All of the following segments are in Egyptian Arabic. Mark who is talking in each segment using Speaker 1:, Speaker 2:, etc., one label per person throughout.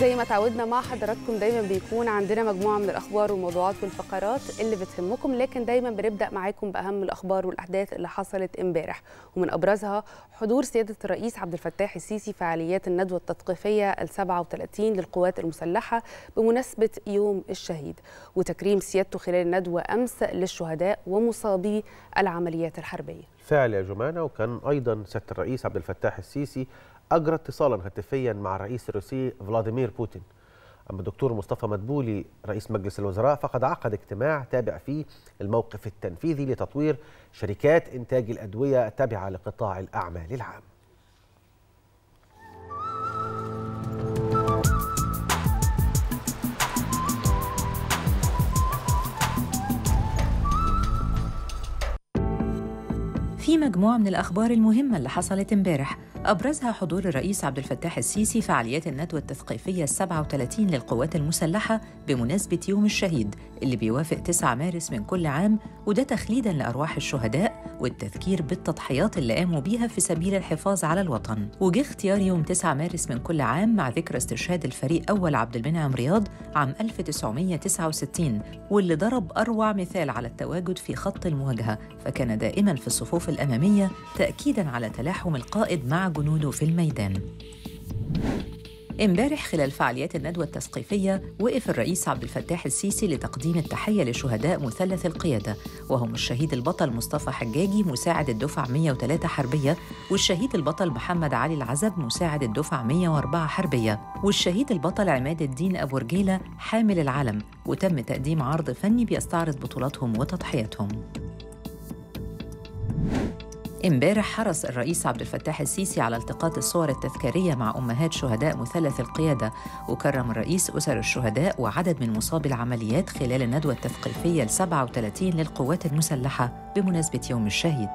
Speaker 1: زي ما تعودنا مع حضراتكم دايما بيكون عندنا مجموعه من الاخبار والموضوعات والفقرات اللي بتهمكم لكن دايما بنبدا معاكم باهم الاخبار والاحداث اللي حصلت امبارح ومن ابرزها حضور سياده الرئيس عبد الفتاح السيسي فعاليات الندوه التثقيفيه ال 37 للقوات المسلحه بمناسبه يوم الشهيد وتكريم سيادته خلال الندوه امس للشهداء ومصابي العمليات الحربيه.
Speaker 2: فعل يا جمانه وكان ايضا سياده الرئيس عبد الفتاح السيسي أجرى اتصالا هاتفيا مع الرئيس الروسي فلاديمير بوتين أما الدكتور مصطفى مدبولي رئيس مجلس الوزراء فقد عقد اجتماع تابع فيه الموقف التنفيذي لتطوير شركات إنتاج الأدوية التابعة لقطاع الأعمال العام
Speaker 3: في مجموعة من الأخبار المهمة اللي حصلت امبارح أبرزها حضور الرئيس عبد الفتاح السيسي فعاليات الندوة التثقيفية السبعة وثلاثين للقوات المسلحة بمناسبة يوم الشهيد اللي بيوافق 9 مارس من كل عام وده تخليداً لأرواح الشهداء والتذكير بالتضحيات اللي قاموا بيها في سبيل الحفاظ على الوطن وجه اختيار يوم 9 مارس من كل عام مع ذكرى استشهاد الفريق أول عبد المنعم رياض عام 1969 واللي ضرب أروع مثال على التواجد في خط المواجهة فكان دائماً في الصفوف الأمامية تأكيداً على تلاحم القائد مع جنوده في الميدان امبارح خلال فعاليات الندوة التثقيفية وقف الرئيس عبد الفتاح السيسي لتقديم التحية لشهداء مثلث القيادة وهم الشهيد البطل مصطفى حجاجي مساعد الدفع 103 حربية والشهيد البطل محمد علي العزب مساعد الدفع 104 حربية والشهيد البطل عماد الدين أبو رجيلة حامل العلم وتم تقديم عرض فني بيستعرض بطولاتهم وتضحياتهم امبارح حرص الرئيس عبد الفتاح السيسي على التقاط الصور التذكارية مع أمهات شهداء مثلث القيادة وكرم الرئيس أسر الشهداء وعدد من مصابي العمليات خلال الندوة التثقيفية ال 37 للقوات المسلحة بمناسبة يوم الشهيد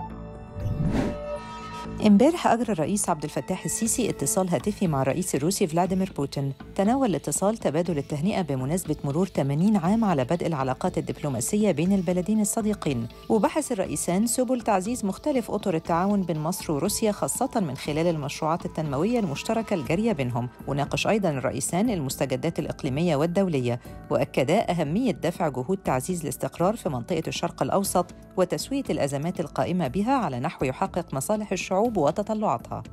Speaker 3: امبارح أجرى الرئيس عبد الفتاح السيسي اتصال هاتفي مع الرئيس الروسي فلاديمير بوتين تناول الاتصال تبادل التهنئة بمناسبة مرور 80 عام على بدء العلاقات الدبلوماسية بين البلدين الصديقين وبحث الرئيسان سبل تعزيز مختلف أطر التعاون بين مصر وروسيا خاصة من خلال المشروعات التنموية المشتركة الجارية بينهم وناقش أيضا الرئيسان المستجدات الإقليمية والدولية وأكدا أهمية دفع جهود تعزيز الاستقرار في منطقة الشرق الأوسط وتسوية الأزمات القائمة بها على نحو يحقق مصالح الشعوب وتطلعاتها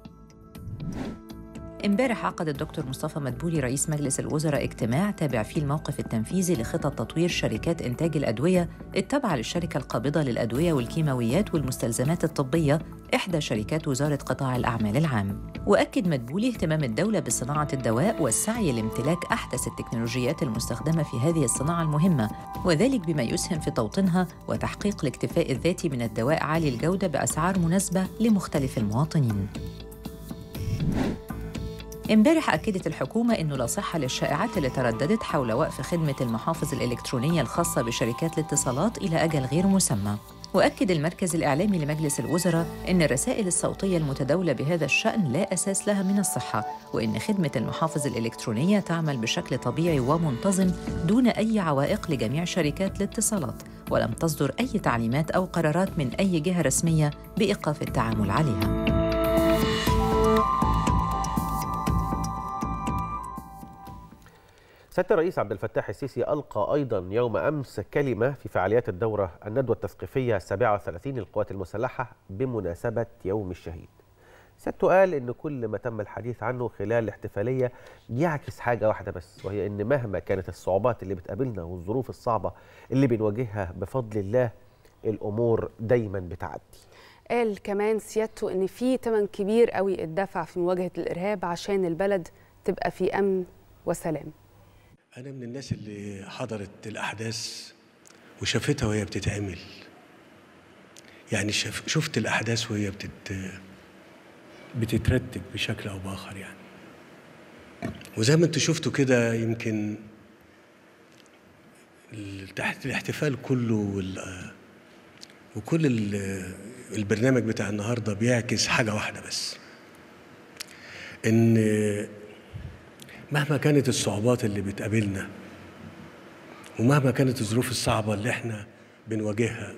Speaker 3: امبارح عقد الدكتور مصطفى مدبولي رئيس مجلس الوزراء اجتماع تابع فيه الموقف التنفيذي لخطط تطوير شركات إنتاج الأدوية التابعة للشركة القابضة للأدوية والكيماويات والمستلزمات الطبية إحدى شركات وزارة قطاع الأعمال العام. وأكد مدبولي اهتمام الدولة بصناعة الدواء والسعي لامتلاك أحدث التكنولوجيات المستخدمة في هذه الصناعة المهمة وذلك بما يسهم في توطينها وتحقيق الاكتفاء الذاتي من الدواء عالي الجودة بأسعار مناسبة لمختلف المواطنين. امبارح أكدت الحكومة أنه لا صحة للشائعات اللي ترددت حول وقف خدمة المحافظ الإلكترونية الخاصة بشركات الاتصالات إلى أجل غير مسمى وأكد المركز الإعلامي لمجلس الوزراء أن الرسائل الصوتية المتداولة بهذا الشأن لا أساس لها من الصحة وأن خدمة المحافظ الإلكترونية تعمل بشكل طبيعي ومنتظم دون أي عوائق لجميع شركات الاتصالات ولم تصدر أي تعليمات أو قرارات من أي جهة رسمية بإيقاف التعامل عليها
Speaker 2: سياده الرئيس عبد الفتاح السيسي القى ايضا يوم امس كلمه في فعاليات الدوره الندوه التثقيفيه 37 للقوات المسلحه بمناسبه يوم الشهيد. سيادته قال ان كل ما تم الحديث عنه خلال الاحتفاليه يعكس حاجه واحده بس وهي ان مهما كانت الصعوبات اللي بتقابلنا والظروف الصعبه اللي بنواجهها بفضل الله الامور دايما بتعدي.
Speaker 1: قال كمان سيادته ان في ثمن كبير قوي اتدفع في مواجهه الارهاب عشان البلد تبقى في امن وسلام.
Speaker 4: أنا من الناس اللي حضرت الأحداث وشافتها وهي بتتعمل يعني شف شفت الأحداث وهي بتت بتترتب بشكل أو بآخر يعني وزي ما انتوا شفتوا كده يمكن تحت الاحتفال كله وال وكل البرنامج بتاع النهارده بيعكس حاجة واحدة بس إن مهما كانت الصعوبات اللي بتقابلنا ومهما كانت الظروف الصعبة اللي احنا بنواجهها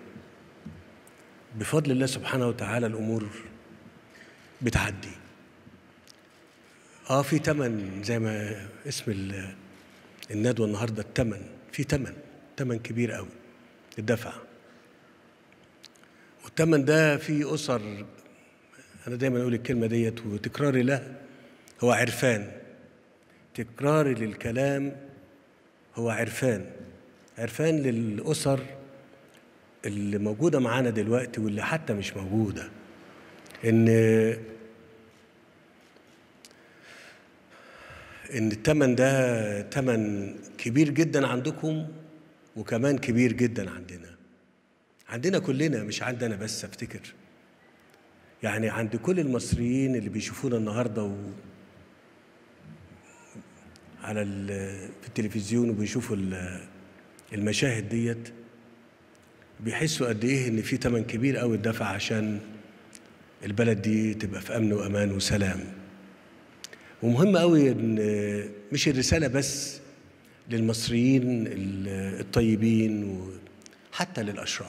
Speaker 4: بفضل الله سبحانه وتعالى الأمور بتعدي اه في تمن زي ما اسم ال- الندوه النهارده التمن في تمن تمن كبير قوي الدفع والتمن ده في اسر انا دايما اقول الكلمه ديت وتكراري لها هو عرفان تكراري للكلام هو عرفان عرفان للاسر اللي موجوده معانا دلوقتي واللي حتى مش موجوده ان ان التمن ده تمن كبير جدا عندكم وكمان كبير جدا عندنا عندنا كلنا مش عندنا بس افتكر يعني عند كل المصريين اللي بيشوفونا النهارده و على ال- في التلفزيون وبيشوفوا ال- المشاهد ديت بيحسوا قد ايه ان في تمن كبير قوي اتدفع عشان البلد دي تبقى في امن وامان وسلام ومهم قوي ان مش الرساله بس للمصريين ال- الطيبين وحتى للاشرار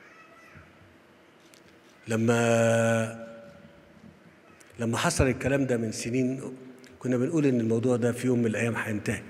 Speaker 4: لما لما حصل الكلام ده من سنين كنا بنقول ان الموضوع ده في يوم من الايام هينتهي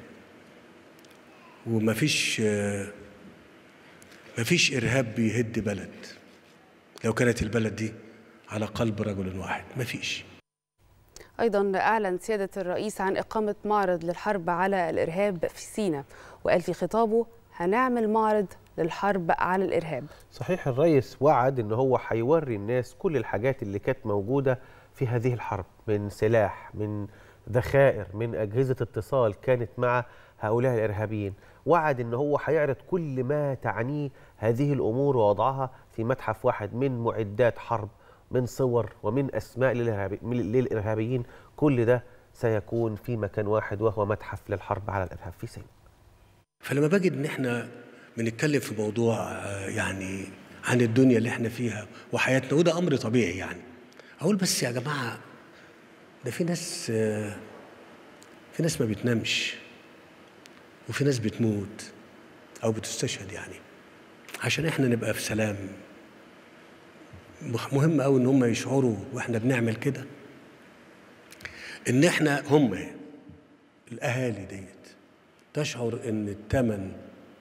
Speaker 4: ومفيش آه، مفيش ارهاب بيهد بلد لو كانت البلد دي على قلب رجل واحد مفيش
Speaker 1: أيضا أعلن سيادة الرئيس عن إقامة معرض للحرب على الإرهاب في سيناء وقال في خطابه هنعمل معرض للحرب على الإرهاب
Speaker 2: صحيح الرئيس وعد ان هو هيوري الناس كل الحاجات اللي كانت موجوده في هذه الحرب من سلاح من ذخائر من اجهزه اتصال كانت مع هؤلاء الارهابيين وعد ان هو هيعرض كل ما تعنيه هذه الامور ووضعها في متحف واحد من معدات حرب من صور ومن اسماء للإرهابي- للارهابيين كل ده سيكون في مكان واحد وهو متحف للحرب على الارهاب في سيناء
Speaker 4: فلما بجد ان احنا بنتكلم في موضوع آه، يعني عن الدنيا اللي احنا فيها وحياتنا وده امر طبيعي يعني اقول بس يا جماعه ده في ناس آه، في ناس ما بتنامش وفي ناس بتموت او بتستشهد يعني عشان احنا نبقى في سلام مح- مهم قوي ان هم يشعروا واحنا بنعمل كده ان احنا هم الاهالي ديت تشعر ان الثمن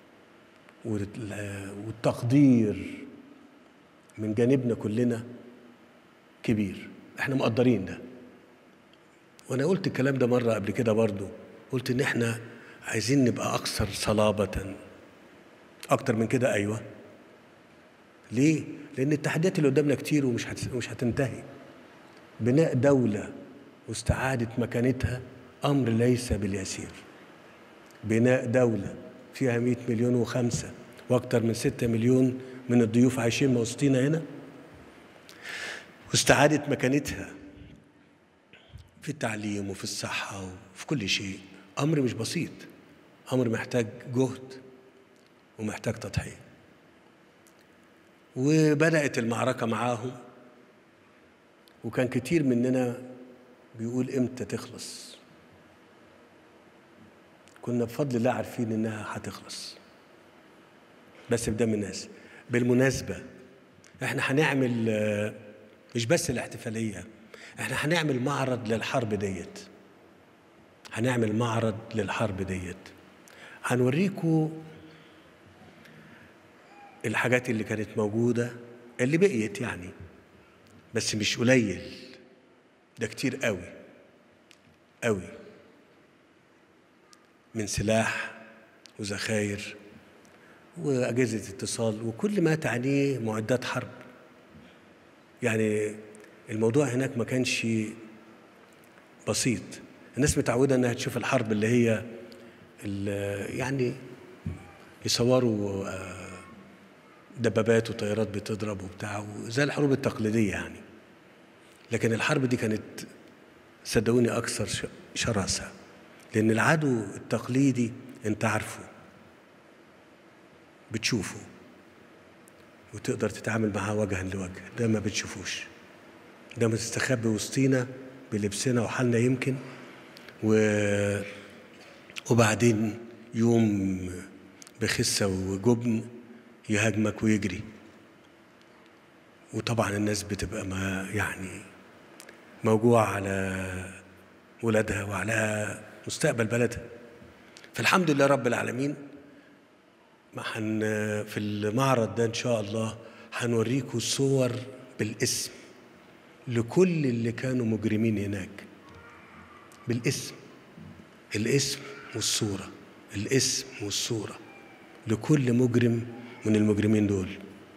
Speaker 4: وال- والتقدير من جانبنا كلنا كبير احنا مقدرين ده وانا قلت الكلام ده مره قبل كده برضو قلت ان احنا عايزين نبقى اكثر صلابه اكتر من كده ايوه ليه لان التحديات اللي قدامنا كتير ومش هت... مش هتنتهي بناء دوله واستعاده مكانتها امر ليس باليسير بناء دولة فيها 100 مليون وخمسة وأكثر من 6 مليون من الضيوف عايشين وسطينا هنا واستعادة مكانتها في التعليم وفي الصحة وفي كل شيء أمر مش بسيط أمر محتاج جهد ومحتاج تضحية وبدأت المعركة معاهم وكان كتير مننا بيقول إمتى تخلص كنا بفضل الله عارفين انها هتخلص بس بدم الناس بالمناسبه احنا هنعمل آه، مش بس الاحتفاليه احنا هنعمل معرض للحرب ديت هنعمل معرض للحرب ديت هنوريكم الحاجات اللي كانت موجوده اللي بقيت يعني بس مش قليل ده كتير قوي قوي من سلاح وذخاير وأجهزة اتصال وكل ما تعنيه معدات حرب يعني الموضوع هناك ما كانش بسيط الناس متعودة انها تشوف الحرب اللي هي ال- يعني يصوروا آه، دبابات وطيارات بتضرب وبتاع زي الحروب التقليدية يعني لكن الحرب دي كانت صدقوني أكثر ش- شراسة لأن العدو التقليدي أنت عارفه بتشوفه وتقدر تتعامل معاه وجها لوجه ده ما بتشوفوش ده مستخبي وسطينا بلبسنا وحالنا يمكن و... وبعدين يوم بخسة وجبن يهاجمك ويجري وطبعا الناس بتبقى ما يعني موجوعة على ولادها وعلى مستقبل بلدها فالحمد لله رب العالمين ما حن في المعرض ده ان شاء الله هنوريكم صور بالاسم لكل اللي كانوا مجرمين هناك بالاسم الاسم والصورة الاسم والصورة لكل مجرم من المجرمين دول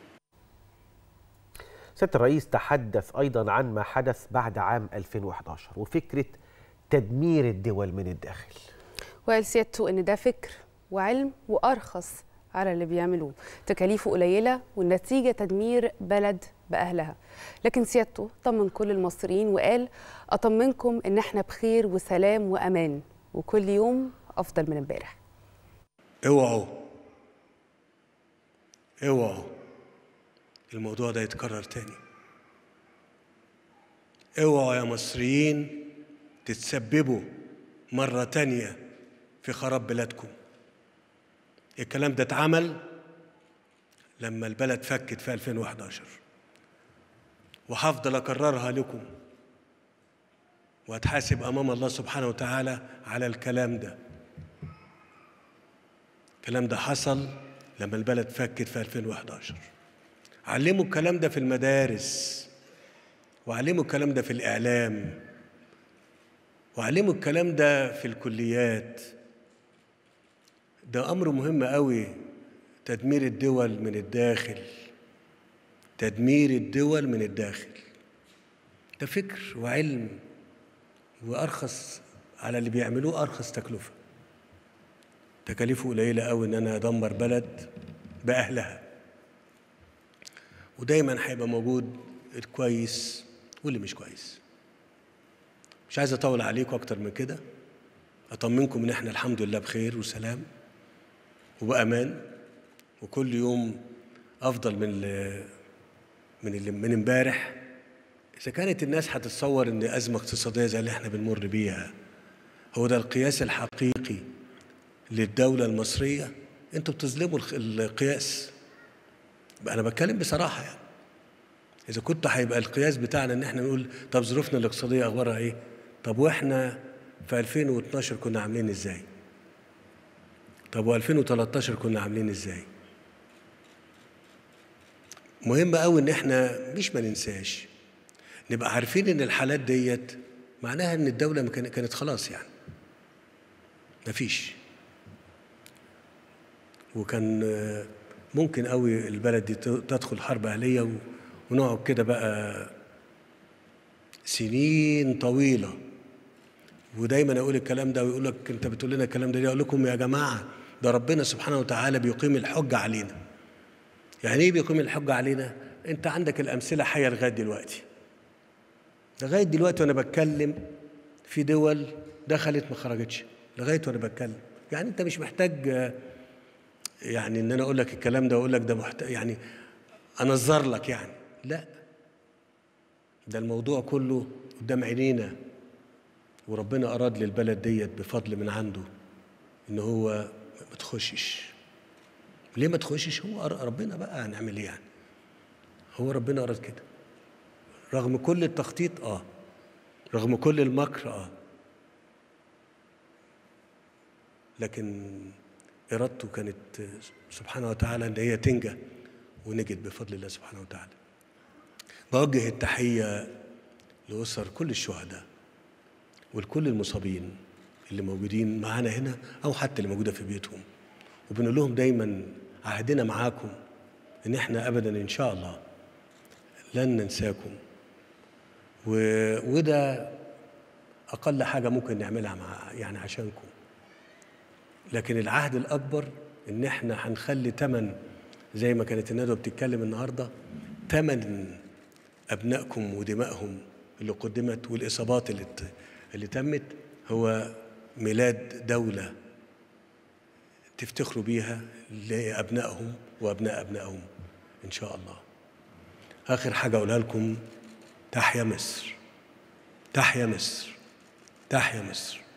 Speaker 2: سياده الرئيس تحدث ايضا عن ما حدث بعد عام 2011 وفكره تدمير الدول من الداخل
Speaker 1: وقال سيادته ان ده فكر وعلم وارخص على اللي بيعملوه تكاليفه قليله والنتيجه تدمير بلد باهلها لكن سيادته طمن كل المصريين وقال اطمنكم ان احنا بخير وسلام وامان وكل يوم افضل من امبارح
Speaker 4: اوعوا اوعوا الموضوع ده يتكرر تاني اوعوا يا مصريين تتسببوا مرة تانية في خراب بلادكم الكلام ده اتعمل لما البلد فكت في 2011 وهفضل اكررها لكم واتحاسب امام الله سبحانه وتعالى على الكلام ده الكلام ده حصل لما البلد فكت في 2011 علموا الكلام ده في المدارس وعلموا الكلام ده في الإعلام وعلموا الكلام ده في الكليات ده أمر مهم قوي تدمير الدول من الداخل تدمير الدول من الداخل ده فكر وعلم وأرخص على اللي بيعملوه أرخص تكلفة تكاليفه قليلة قوي إن أنا أدمر بلد بأهلها ودايما هيبقى موجود الكويس واللي مش كويس مش عايز اطول عليكم اكتر من كده اطمنكم ان احنا الحمد لله بخير وسلام وبامان وكل يوم افضل من ال من ال من امبارح اذا كانت الناس هتتصور ان ازمه اقتصاديه زي اللي احنا بنمر بيها هو ده القياس الحقيقي للدوله المصريه انتوا بتظلموا القياس انا بتكلم بصراحه يعني اذا كنت هيبقى القياس بتاعنا ان احنا نقول طب ظروفنا الاقتصاديه اخبارها ايه طب واحنا في 2012 كنا عاملين ازاي طب و2013 كنا عاملين ازاي مهم قوي ان احنا مش ما ننساش نبقى عارفين ان الحالات ديت معناها ان الدوله كانت خلاص يعني مفيش وكان ممكن قوي البلد دي تدخل حرب اهليه ونقعد كده بقى سنين طويله ودايما اقول الكلام ده ويقول لك انت بتقول لنا الكلام ده ليه اقول لكم يا جماعه ده ربنا سبحانه وتعالى بيقيم الحجه علينا يعني ايه بيقيم الحجه علينا انت عندك الامثله حيه لغايه دلوقتي لغايه دلوقتي وانا بتكلم في دول دخلت ما خرجتش لغايه وانا بتكلم يعني انت مش محتاج يعني ان انا اقول لك الكلام ده واقول لك ده محت... يعني انظر لك يعني لا ده الموضوع كله قدام عينينا وربنا اراد للبلد ديت بفضل من عنده ان هو ما تخشش ليه ما تخشش هو ربنا بقى هنعمل ايه يعني هو ربنا اراد كده رغم كل التخطيط اه رغم كل المكر اه لكن ارادته كانت سبحانه وتعالى ان هي تنجح ونجت بفضل الله سبحانه وتعالى بوجه التحيه لاسر كل الشهداء ولكل المصابين اللي موجودين معانا هنا او حتى اللي موجوده في بيتهم وبنقول لهم دايما عهدنا معاكم ان احنا ابدا ان شاء الله لن ننساكم و... وده اقل حاجه ممكن نعملها مع يعني عشانكم لكن العهد الاكبر ان احنا هنخلي تمن زي ما كانت الندوه بتتكلم النهارده تمن ابنائكم ودمائهم اللي قدمت والاصابات اللي اللي تمت هو ميلاد دوله تفتخروا بيها لابنائهم وابناء ابنائهم ان شاء الله اخر حاجه اقولها لكم تحيا مصر تحيا مصر تحيا مصر